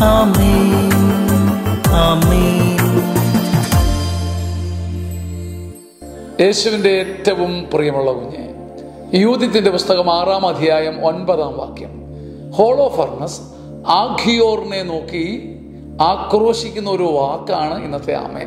ആമേൻ ആമേൻ യേശുവിൻ്റെ ഏറ്റവും പ്രിയമുള്ള കുഞ്ഞ് യൂതിത്തിന്റെ പുസ്തകം ആറാം അധ്യായം ഒൻപതാം വാക്യം ഹോളോ ഫർണസ് ആഖിയോറിനെ നോക്കി ആക്രോശിക്കുന്ന ഒരു വാക്കാണ് ഇന്നത്തെ ആമേൻ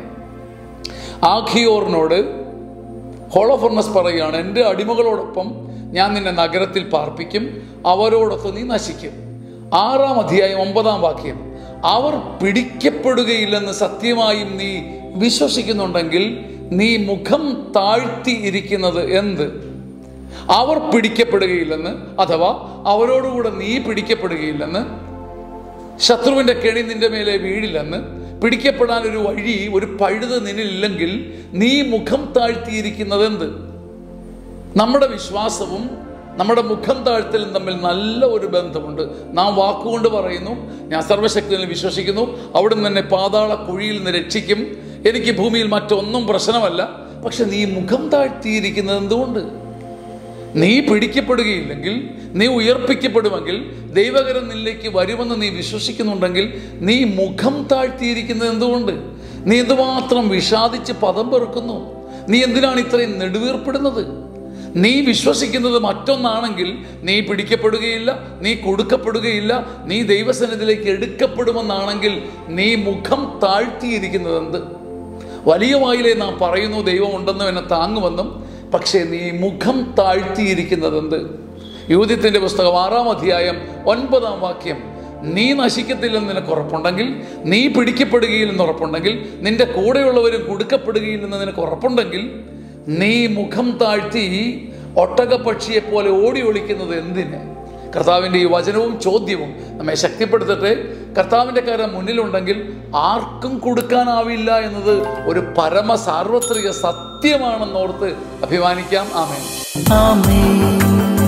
ആഖിയോറിനോട് ഹോളോ ഫർണസ് പറയുകയാണ് എൻ്റെ അടിമകളോടൊപ്പം ഞാൻ നിന്നെ നഗരത്തിൽ പാർപ്പിക്കും അവരോടൊത്ത് നീ നശിക്കും ആറാം അധ്യായം ഒമ്പതാം വാക്യം അവർ പിടിക്കപ്പെടുകയില്ലെന്ന് സത്യമായും നീ വിശ്വസിക്കുന്നുണ്ടെങ്കിൽ നീ മുഖം താഴ്ത്തി ഇരിക്കുന്നത് എന്ത് അവർ പിടിക്കപ്പെടുകയില്ലെന്ന് അഥവാ അവരോടുകൂടെ നീ പിടിക്കപ്പെടുകയില്ലെന്ന് ശത്രുവിന്റെ കെണി നിന്റെ മേലെ വീഴില്ലെന്ന് പിടിക്കപ്പെടാൻ ഒരു വഴി ഒരു പഴുത് നിന്നിലില്ലെങ്കിൽ നീ മുഖം താഴ്ത്തിയിരിക്കുന്നത് എന്ത് നമ്മുടെ വിശ്വാസവും നമ്മുടെ മുഖം താഴ്ത്തലും തമ്മിൽ നല്ല ഒരു ബന്ധമുണ്ട് നാം വാക്കുകൊണ്ട് പറയുന്നു ഞാൻ സർവശക്തിയിൽ വിശ്വസിക്കുന്നു അവിടുന്ന് തന്നെ പാതാള കുഴിയിൽ നിന്ന് രക്ഷിക്കും എനിക്ക് ഭൂമിയിൽ മറ്റൊന്നും പ്രശ്നമല്ല പക്ഷെ നീ മുഖം താഴ്ത്തിയിരിക്കുന്നത് എന്തുകൊണ്ട് നീ പിടിക്കപ്പെടുകയില്ലെങ്കിൽ നീ ഉയർപ്പിക്കപ്പെടുമെങ്കിൽ ദൈവകരം നിന്നിലേക്ക് വരുമെന്ന് നീ വിശ്വസിക്കുന്നുണ്ടെങ്കിൽ നീ മുഖം താഴ്ത്തിയിരിക്കുന്നത് എന്തുകൊണ്ട് നീ എന്തുമാത്രം വിഷാദിച്ച് പദം പെറുക്കുന്നു നീ എന്തിനാണ് ഇത്രയും നെടുവീർപ്പെടുന്നത് നീ വിശ്വസിക്കുന്നത് മറ്റൊന്നാണെങ്കിൽ നീ പിടിക്കപ്പെടുകയില്ല നീ കൊടുക്കപ്പെടുകയില്ല നീ ദൈവസന്നിധിയിലേക്ക് എടുക്കപ്പെടുമെന്നാണെങ്കിൽ നീ മുഖം താഴ്ത്തിയിരിക്കുന്നത് എന്ത് വലിയ വായിലെ നാം പറയുന്നു ദൈവം ഉണ്ടെന്നും എന്നെ താങ്ങുമെന്നും പക്ഷേ നീ മുഖം താഴ്ത്തിയിരിക്കുന്നത് എന്ത് യൂതിത്തിന്റെ പുസ്തകം ആറാം അധ്യായം ഒൻപതാം വാക്യം നീ നശിക്കത്തില്ലെന്ന് നിനക്ക് ഉറപ്പുണ്ടെങ്കിൽ നീ പിടിക്കപ്പെടുകയില്ലെന്ന് ഉറപ്പുണ്ടെങ്കിൽ നിന്റെ കൂടെയുള്ളവരും കൊടുക്കപ്പെടുകയില്ലെന്ന് നിനക്ക് ഉറപ്പുണ്ടെങ്കിൽ നീ മുഖം താഴ്ത്തി ഒട്ടകപ്പക്ഷിയെ പോലെ ഓടി ഒളിക്കുന്നത് എന്തിന് കർത്താവിൻ്റെ ഈ വചനവും ചോദ്യവും നമ്മെ ശക്തിപ്പെടുത്തട്ടെ കർത്താവിൻ്റെ കാര്യം മുന്നിലുണ്ടെങ്കിൽ ആർക്കും കൊടുക്കാനാവില്ല എന്നത് ഒരു പരമ സാർവത്രിക സത്യമാണെന്നോർത്ത് അഭിമാനിക്കാം ആമേൻ ആമേൻ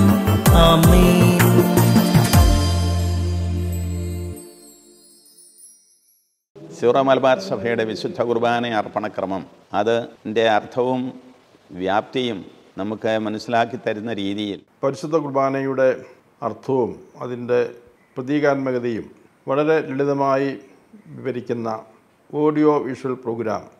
ആമേൻ സീറോ മലബാർ സഭയുടെ വിശുദ്ധ കുർബാന അർപ്പണക്രമം അതിൻ്റെ അർത്ഥവും വ്യാപ്തിയും നമുക്ക് മനസ്സിലാക്കി തരുന്ന രീതിയിൽ പരിശുദ്ധ കുർബാനയുടെ അർത്ഥവും അതിൻ്റെ പ്രതീകാത്മകതയും വളരെ ലളിതമായി വിവരിക്കുന്ന ഓഡിയോ വിഷ്വൽ പ്രോഗ്രാം